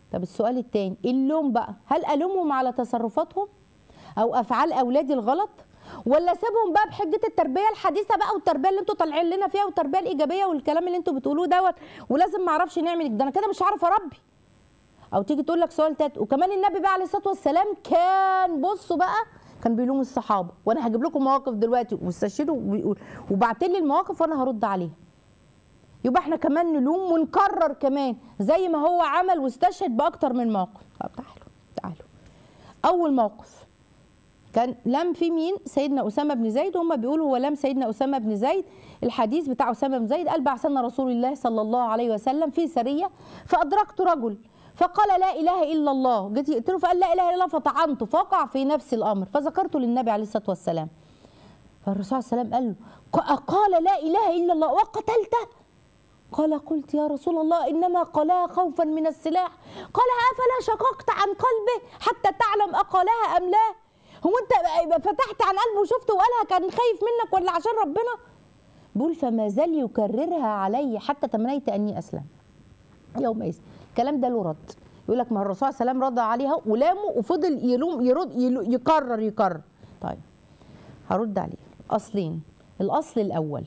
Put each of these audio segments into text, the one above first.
طب السؤال التاني اللوم بقى هل الومهم على تصرفاتهم او افعال اولادي الغلط ولا سيبهم بقى بحجه التربيه الحديثه بقى والتربيه اللي انتوا طالعين لنا فيها والتربيه الايجابيه والكلام اللي انتوا بتقولوه دوت ولازم ما اعرفش نعمل ده انا كده مش عارف اربي او تيجي تقول لك سؤال تالت وكمان النبي بقى عليه الصلاه والسلام كان بصوا بقى كان بيلوم الصحابه وانا هجيب لكم مواقف دلوقتي واستشهدوا وبعت لي المواقف وانا هرد عليها يبقى احنا كمان نلوم ونكرر كمان زي ما هو عمل واستشهد باكتر من موقف طب تعالوا تعالوا اول موقف كان لم في مين سيدنا اسامه بن زيد هم بيقولوا هو لم سيدنا اسامه بن زيد الحديث بتاع اسامه بن زيد قال بعثنا رسول الله صلى الله عليه وسلم في سريه فادركت رجل فقال لا اله الا الله جيت قلت له فقال لا اله الا الله فطعنته فوقع في نفس الامر فذكرته للنبي عليه الصلاه والسلام فالرسول صلى الله عليه وسلم قال له قال لا اله الا الله وقتلته قال قلت يا رسول الله انما قالها خوفا من السلاح قال افلا شققت عن قلبه حتى تعلم اقالها ام لا هو انت فتحت عن قلبه وشفته وقالها كان خايف منك ولا عشان ربنا بيقول فما زال يكررها علي حتى تمنيت اني اسلم يوم ايس الكلام ده له رد يقول لك ما الرسول صلى الله عليه وسلم رد عليها ولامه وفضل يلوم يرد يلو يكرر يكرر طيب هرد عليه اصلين الاصل الاول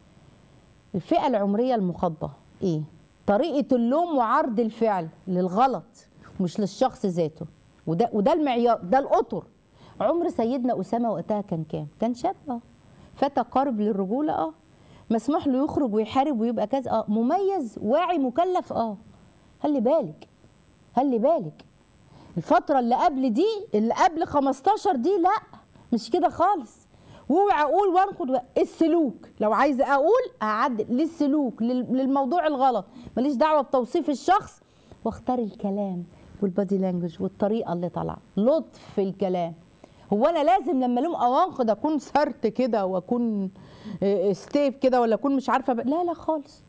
الفئه العمريه المخاضه ايه طريقه اللوم وعرض الفعل للغلط مش للشخص ذاته وده وده المعيار ده القطر عمر سيدنا اسامه وقتها كان كام كان شاب اه فتى قارب للرجوله اه مسموح له يخرج ويحارب ويبقى كذا اه مميز واعي مكلف اه خلي بالك خلي بالك الفترة اللي قبل دي اللي قبل 15 دي لا مش كده خالص واوعى اقول وانقد السلوك لو عايزه اقول اعدل للسلوك للموضوع الغلط ماليش دعوه بتوصيف الشخص واختار الكلام والبادي لانجوج والطريقه اللي طالعه لطف في الكلام هو انا لازم لما الوم او انقد اكون سرت كده واكون ستيف كده ولا اكون مش عارفه ب... لا لا خالص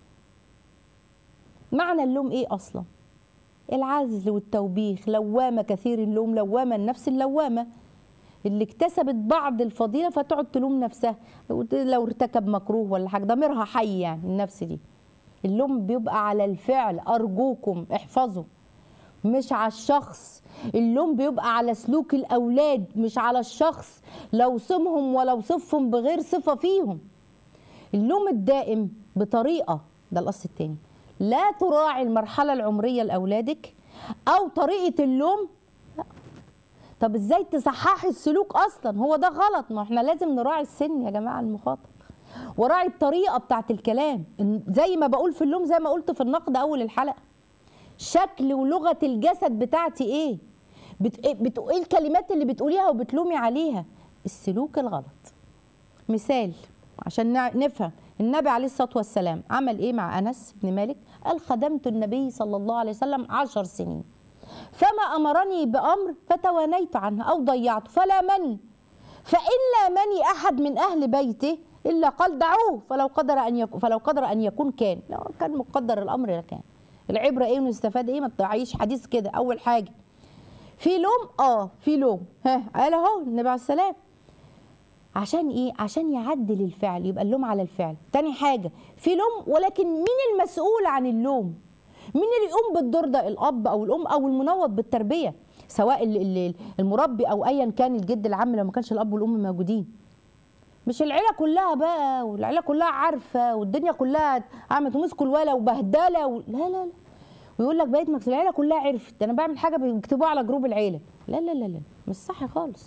معنى اللوم ايه اصلا العزل والتوبيخ لوامه كثير اللوم لوامه النفس اللوامه اللي اكتسبت بعض الفضيله فتقعد تلوم نفسها لو ارتكب مكروه ولا حاجه ضميرها حي يعني النفس دي اللوم بيبقى على الفعل ارجوكم احفظوا مش على الشخص اللوم بيبقى على سلوك الاولاد مش على الشخص لو صمهم ولو صفهم بغير صفه فيهم اللوم الدائم بطريقه ده الاصل التاني لا تراعي المرحله العمريه لاولادك او طريقه اللوم طب ازاي تصححي السلوك اصلا هو ده غلط ما احنا لازم نراعي السن يا جماعه المخاطب وراعي الطريقه بتاعت الكلام زي ما بقول في اللوم زي ما قلت في النقد اول الحلقه شكل ولغه الجسد بتاعتي ايه بت... بت... ايه الكلمات اللي بتقوليها وبتلومي عليها السلوك الغلط مثال عشان نفهم النبي عليه الصلاه والسلام عمل ايه مع انس بن مالك قال خدمت النبي صلى الله عليه وسلم عشر سنين فما امرني بامر فتوانيت عنه او ضيعته فلامني فان لامني احد من اهل بيته الا قال دعوه فلو قدر ان يكون فلو قدر ان يكون كان لو كان مقدر الامر لكان العبره ايه ونستفاد ايه ما تضيعيش حديث كده اول حاجه في لوم اه في لوم ها قال اهو النبي عليه السلام عشان ايه عشان يعدل الفعل يبقى اللوم على الفعل تاني حاجه في لوم ولكن مين المسؤول عن اللوم مين اللي يقوم بالدور ده الاب او الام او المنوط بالتربيه سواء المربي او ايا كان الجد العم لو ما كانش الاب والام موجودين مش العيله كلها بقى والعيله كلها عارفه والدنيا كلها عملت ومسكوا الولا وبهدله و... لا لا لا ويقول لك بقيت مكس العيله كلها عرفت انا بعمل حاجه بيكتبوها على جروب العيله لا لا لا لا مش صح خالص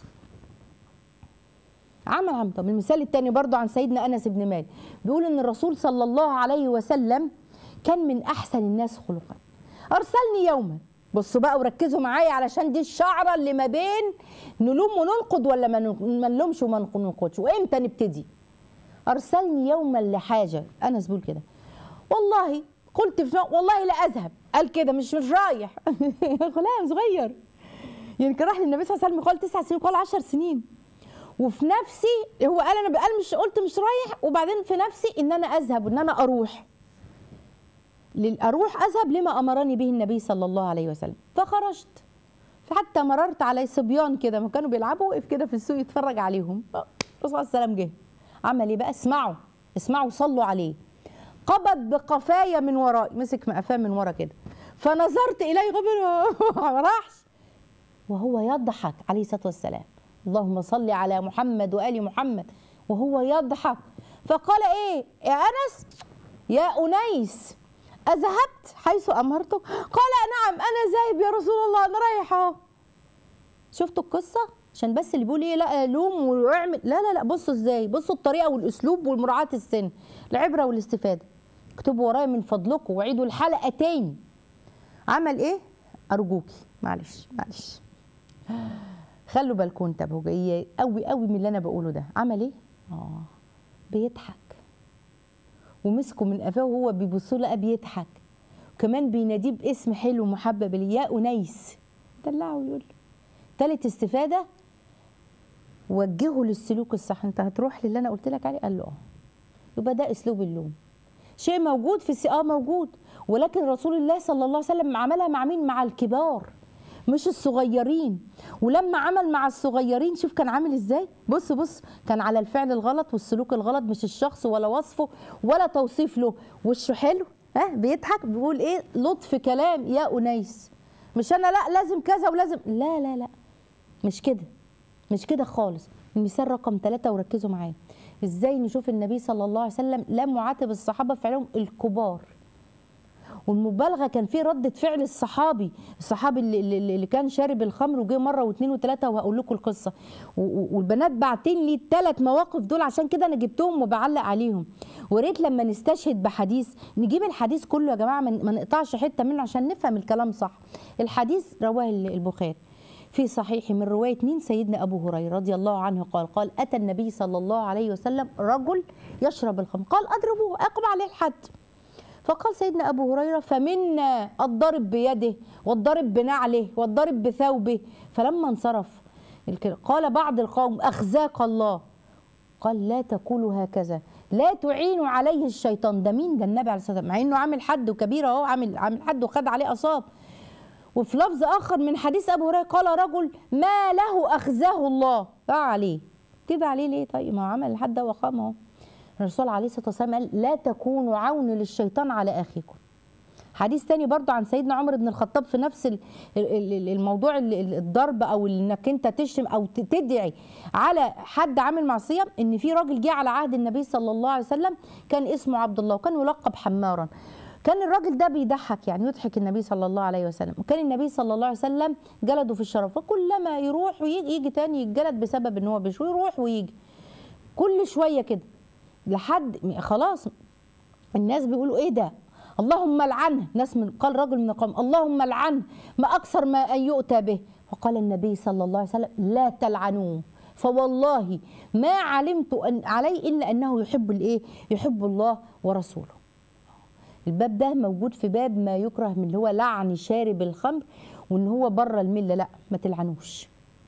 عمل عم طب المثال الثاني برضو عن سيدنا انس بن مالك بيقول ان الرسول صلى الله عليه وسلم كان من احسن الناس خلقا ارسلني يوما بصوا بقى وركزوا معايا علشان دي الشعره اللي ما بين نلوم وننقد ولا ما نلومش وما ننقدش وامتى نبتدي ارسلني يوما لحاجه انس بيقول كده والله قلت في والله لا اذهب قال كده مش مش رايح غلام صغير يعني كان راح للنبي صلى الله عليه وسلم قال تسع سنين قال 10 سنين وفي نفسي هو قال انا قال مش قلت مش رايح وبعدين في نفسي ان انا اذهب وان انا اروح اروح اذهب لما امرني به النبي صلى الله عليه وسلم فخرجت فحتى مررت علي صبيان كده ما كانوا بيلعبوا وقف كده في السوق يتفرج عليهم الرسول صلى الله عليه وسلم جه عمل ايه بقى اسمعوا اسمعوا صلوا عليه قبض بقفايا من ورائي مسك مقفاه من ورا كده فنظرت اليه غبر ما راحش وهو يضحك عليه الصلاه والسلام اللهم صل على محمد وال محمد وهو يضحك فقال ايه يا انس يا انيس اذهبت حيث امرتك قال نعم انا ذاهب يا رسول الله انا رايح اهو شفتوا القصه عشان بس اللي بيقول ايه لا لوم واعمل لا لا لا بصوا ازاي بصوا الطريقه والاسلوب والمراعاه السن العبره والاستفاده اكتبوا ورايا من فضلكم وعيدوا الحلقه تاني عمل ايه ارجوكي معلش معلش خلوا بالكم انتبهوا جايه قوي قوي من اللي انا بقوله ده عمل ايه اه بيضحك ومسكه من قفاه وهو بيبص له لقى بيضحك وكمان بيناديه باسم حلو محبب ليه يا انيس دلعه ويقول له تالت استفاده وجهه للسلوك الصح انت هتروح للي انا قلت لك عليه قال له اه يبقى ده اسلوب اللوم شيء موجود في السي اه موجود ولكن رسول الله صلى الله عليه وسلم عملها مع مين مع الكبار مش الصغيرين ولما عمل مع الصغيرين شوف كان عامل ازاي بص بص كان على الفعل الغلط والسلوك الغلط مش الشخص ولا وصفه ولا توصيف له وشه حلو ها بيضحك بيقول ايه لطف كلام يا انيس مش انا لا لازم كذا ولازم لا لا لا مش كده مش كده خالص المثال رقم ثلاثة وركزوا معايا ازاي نشوف النبي صلى الله عليه وسلم لم يعاتب الصحابة فعلهم الكبار والمبالغه كان في رده فعل الصحابي الصحابي اللي, اللي اللي كان شارب الخمر وجه مره واثنين وثلاثه وهقول لكم القصه و- و- والبنات باعتين لي الثلاث مواقف دول عشان كده انا جبتهم وبعلق عليهم وريت لما نستشهد بحديث نجيب الحديث كله يا جماعه ما نقطعش حته منه عشان نفهم الكلام صح الحديث رواه البخاري في صحيح من رواية مين سيدنا أبو هريرة رضي الله عنه قال قال أتى النبي صلى الله عليه وسلم رجل يشرب الخمر قال أضربوه أقم عليه الحد فقال سيدنا أبو هريرة فمنا الضرب بيده والضرب بنعله والضرب بثوبه فلما انصرف الك- قال بعض القوم أخزاك الله قال لا تقولوا هكذا لا تعينوا عليه الشيطان ده مين ده النبي عليه الصلاه والسلام مع انه عامل حد وكبير اهو عامل عامل حد وخد عليه اصاب وفي لفظ اخر من حديث ابو هريره قال رجل ما له اخزاه الله لا عليه كده عليه ليه طيب ما هو عمل الحد ده وقام اهو الرسول عليه الصلاه والسلام قال لا تكونوا عون للشيطان على اخيكم حديث تاني برضو عن سيدنا عمر بن الخطاب في نفس ال- ال- ال- الموضوع ال- ال- الضرب او انك انت تشتم او ت- تدعي على حد عامل معصيه ان في راجل جه على عهد النبي صلى الله عليه وسلم كان اسمه عبد الله وكان يلقب حمارا كان الراجل ده بيضحك يعني يضحك النبي صلى الله عليه وسلم وكان النبي صلى الله عليه وسلم جلده في الشرف وكلما يروح ويجي يجي تاني يتجلد بسبب ان هو بيشوي يروح ويجي كل شويه كده لحد خلاص الناس بيقولوا ايه ده اللهم لعنه ناس من قال رجل من القوم اللهم لعنه ما اكثر ما ان يؤتى به فقال النبي صلى الله عليه وسلم لا تلعنوه فوالله ما علمت أن عليه الا انه يحب الايه يحب الله ورسوله الباب ده موجود في باب ما يكره من اللي هو لعن شارب الخمر وان هو بره المله لا ما تلعنوش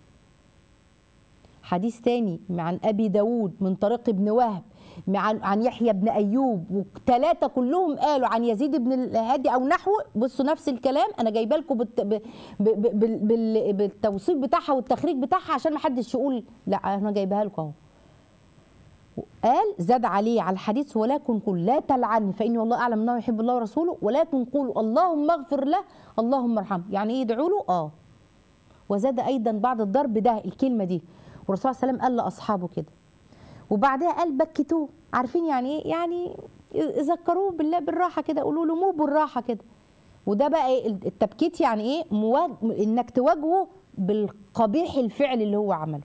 حديث تاني عن ابي داود من طريق ابن وهب عن عن يحيى بن ايوب وثلاثه كلهم قالوا عن يزيد بن الهادي او نحوه بصوا نفس الكلام انا جايبه لكم بالت... ب... ب... ب... بال... بال... بالتوصيف بتاعها والتخريج بتاعها عشان ما حدش يقول لا انا جايبها لكم اهو قال زاد عليه على الحديث ولكن قل لا تلعني فاني والله اعلم انه يحب الله ورسوله ولكن قولوا اللهم اغفر له اللهم ارحمه يعني ايه يدعوا له اه وزاد ايضا بعد الضرب ده الكلمه دي والرسول صلى الله عليه وسلم قال لاصحابه كده وبعدها قال بكتوه عارفين يعني ايه يعني ذكروه بالله بالراحه كده قولوا له مو بالراحه كده وده بقى إيه التبكيت يعني ايه مواج... انك تواجهه بالقبيح الفعل اللي هو عمله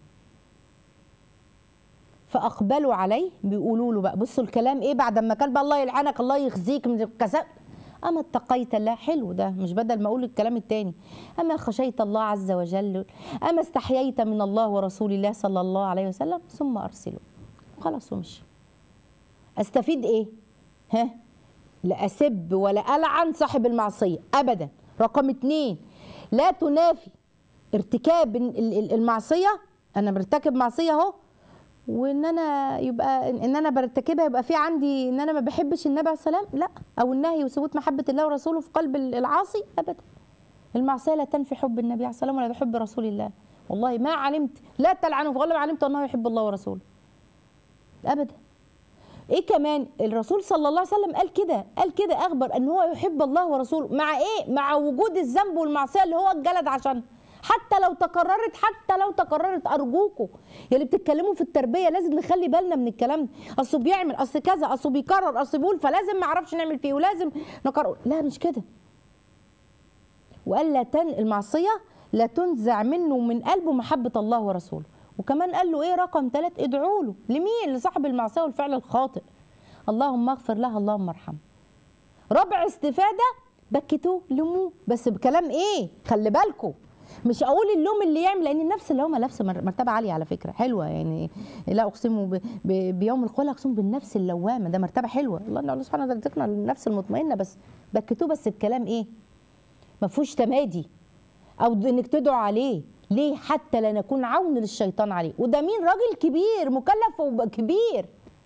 فاقبلوا عليه بيقولوا له بقى بصوا الكلام ايه بعد ما كان بقى الله يلعنك الله يخزيك من الكذا اما اتقيت الله حلو ده مش بدل ما اقول الكلام التاني اما خشيت الله عز وجل اما استحييت من الله ورسول الله صلى الله عليه وسلم ثم ارسله خلاص ومشي استفيد ايه ها لا اسب ولا العن صاحب المعصيه ابدا رقم اتنين لا تنافي ارتكاب المعصيه انا برتكب معصيه اهو وان انا يبقى ان انا برتكبها يبقى في عندي ان انا ما بحبش النبي عليه السلام لا او النهي وثبوت محبه الله ورسوله في قلب العاصي ابدا المعصيه لا تنفي حب النبي عليه السلام ولا حب رسول الله والله ما علمت لا تلعنه والله ما علمت انه يحب الله ورسوله ابدا ايه كمان الرسول صلى الله عليه وسلم قال كده قال كده اخبر ان هو يحب الله ورسوله مع ايه مع وجود الذنب والمعصيه اللي هو اتجلد عشان حتى لو تكررت حتى لو تكررت ارجوكوا يا اللي بتتكلموا في التربيه لازم نخلي بالنا من الكلام ده اصله بيعمل اصل كذا اصله بيكرر اصل بيقول فلازم ما اعرفش نعمل فيه ولازم نكرر لا مش كده وقال لا تن المعصيه لا تنزع منه من قلبه محبه الله ورسوله وكمان قال له ايه رقم ثلاث ادعوا له لمين لصاحب المعصيه والفعل الخاطئ اللهم اغفر له اللهم ارحمه رابع استفاده بكتوه لموه بس بكلام ايه خلي بالكم مش اقول اللوم اللي يعمل لان النفس اللومه نفس مر- مرتبه عاليه على فكره حلوه يعني لا اقسم ب- ب- بيوم الخلق اقسم بالنفس اللوامه ده مرتبه حلوه الله الله سبحانه وتعالى يرزقنا النفس المطمئنه بس بكتوه بس بكلام ايه ما فيهوش تمادي او انك تدعو عليه ليه حتى لا نكون عون للشيطان عليه وده مين راجل كبير مكلف وكبير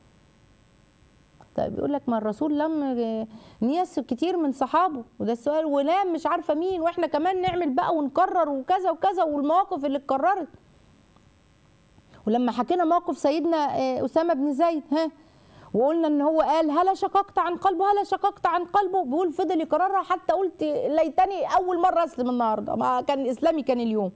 طيب يقول لك ما الرسول لم ناس كتير من صحابه وده السؤال ولام مش عارفه مين واحنا كمان نعمل بقى ونكرر وكذا وكذا والمواقف اللي اتكررت ولما حكينا موقف سيدنا آه، اسامه بن زيد ها وقلنا ان هو قال هلا شققت عن قلبه هلا شققت عن قلبه بيقول فضل يكررها حتى قلت ليتني اول مره اسلم النهارده ما كان اسلامي كان اليوم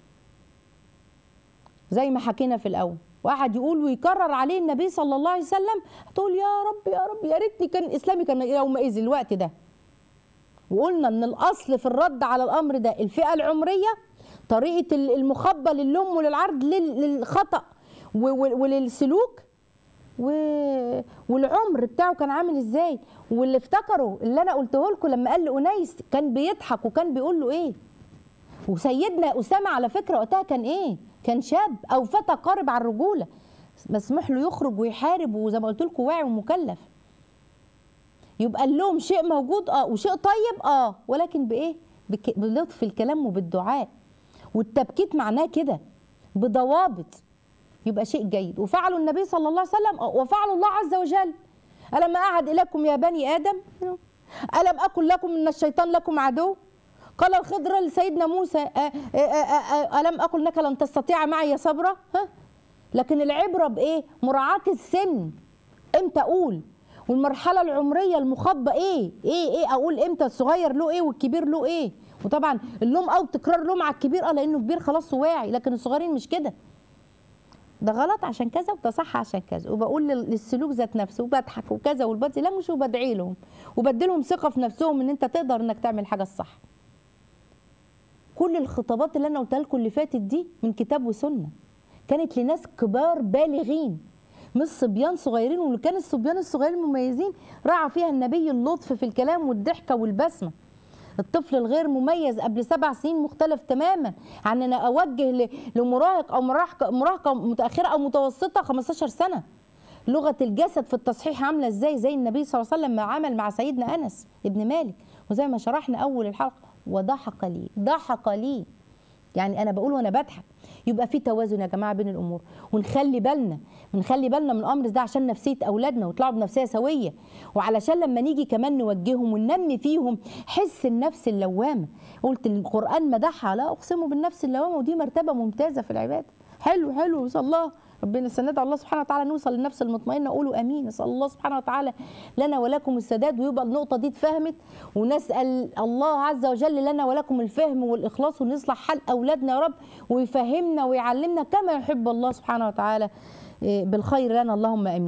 زي ما حكينا في الاول وقعد يقول ويكرر عليه النبي صلى الله عليه وسلم تقول يا رب يا رب يا ريتني كان اسلامي كان يومئذ الوقت ده وقلنا ان الاصل في الرد على الامر ده الفئه العمريه طريقه المخبه للوم وللعرض لل- للخطا و- و- وللسلوك و- والعمر بتاعه كان عامل ازاي واللي افتكروا اللي انا قلته لكم لما قال لانيس كان بيضحك وكان بيقول له ايه وسيدنا اسامه على فكره وقتها كان ايه كان شاب او فتى قارب على الرجوله مسموح له يخرج ويحارب وزي ما قلت لكم واعي ومكلف يبقى اللوم شيء موجود اه وشيء طيب اه ولكن بايه بك- بلطف الكلام وبالدعاء والتبكيت معناه كده بضوابط يبقى شيء جيد وفعله النبي صلى الله عليه وسلم آه، وفعله الله عز وجل ألم أعد إليكم يا بني آدم ألم أكن لكم إن الشيطان لكم عدو قال الخضر لسيدنا موسى آه، آه، آه، آه، ألم أقل لك لن تستطيع معي صبرا ها لكن العبرة بإيه مراعاة السن امتى أقول والمرحلة العمرية المخبة إيه إيه إيه أقول إمتى الصغير له إيه والكبير له إيه وطبعا اللوم أو تكرار لوم على الكبير اه لأنه كبير خلاص واعي لكن الصغيرين مش كده ده غلط عشان كذا وده صح عشان كذا وبقول لل- للسلوك ذات نفسه وبضحك وكذا والبادي لا مش وبدعي لهم وبديلهم ثقه في نفسهم ان انت تقدر انك تعمل حاجه الصح كل الخطابات اللي انا قلتها لكم اللي فاتت دي من كتاب وسنه كانت لناس كبار بالغين مش صبيان صغيرين واللي كان الصبيان الصغيرين المميزين راعى فيها النبي اللطف في الكلام والضحكه والبسمه الطفل الغير مميز قبل سبع سنين مختلف تماما عن ان اوجه ل- لمراهق او مراهقه مراهقه متاخره او متوسطه 15 سنه لغه الجسد في التصحيح عامله ازاي زي النبي صلى الله عليه وسلم ما عمل مع سيدنا انس ابن مالك وزي ما شرحنا اول الحلقه وضحك لي ضحك لي يعني انا بقول وانا بضحك يبقى في توازن يا جماعه بين الامور ونخلي بالنا ونخلي بالنا من الامر ده عشان نفسيه اولادنا ويطلعوا بنفسيه سويه وعلشان لما نيجي كمان نوجههم وننمي فيهم حس النفس اللوامه قلت القران مدحها لا اقسم بالنفس اللوامه ودي مرتبه ممتازه في العباده حلو حلو وصل الله ربنا ندعو الله سبحانه وتعالى نوصل للنفس المطمئنه قولوا امين نسال الله سبحانه وتعالى لنا ولكم السداد ويبقى النقطه دي اتفهمت ونسال الله عز وجل لنا ولكم الفهم والاخلاص ونصلح حال اولادنا يا رب ويفهمنا ويعلمنا كما يحب الله سبحانه وتعالى إيه، بالخير لنا اللهم امين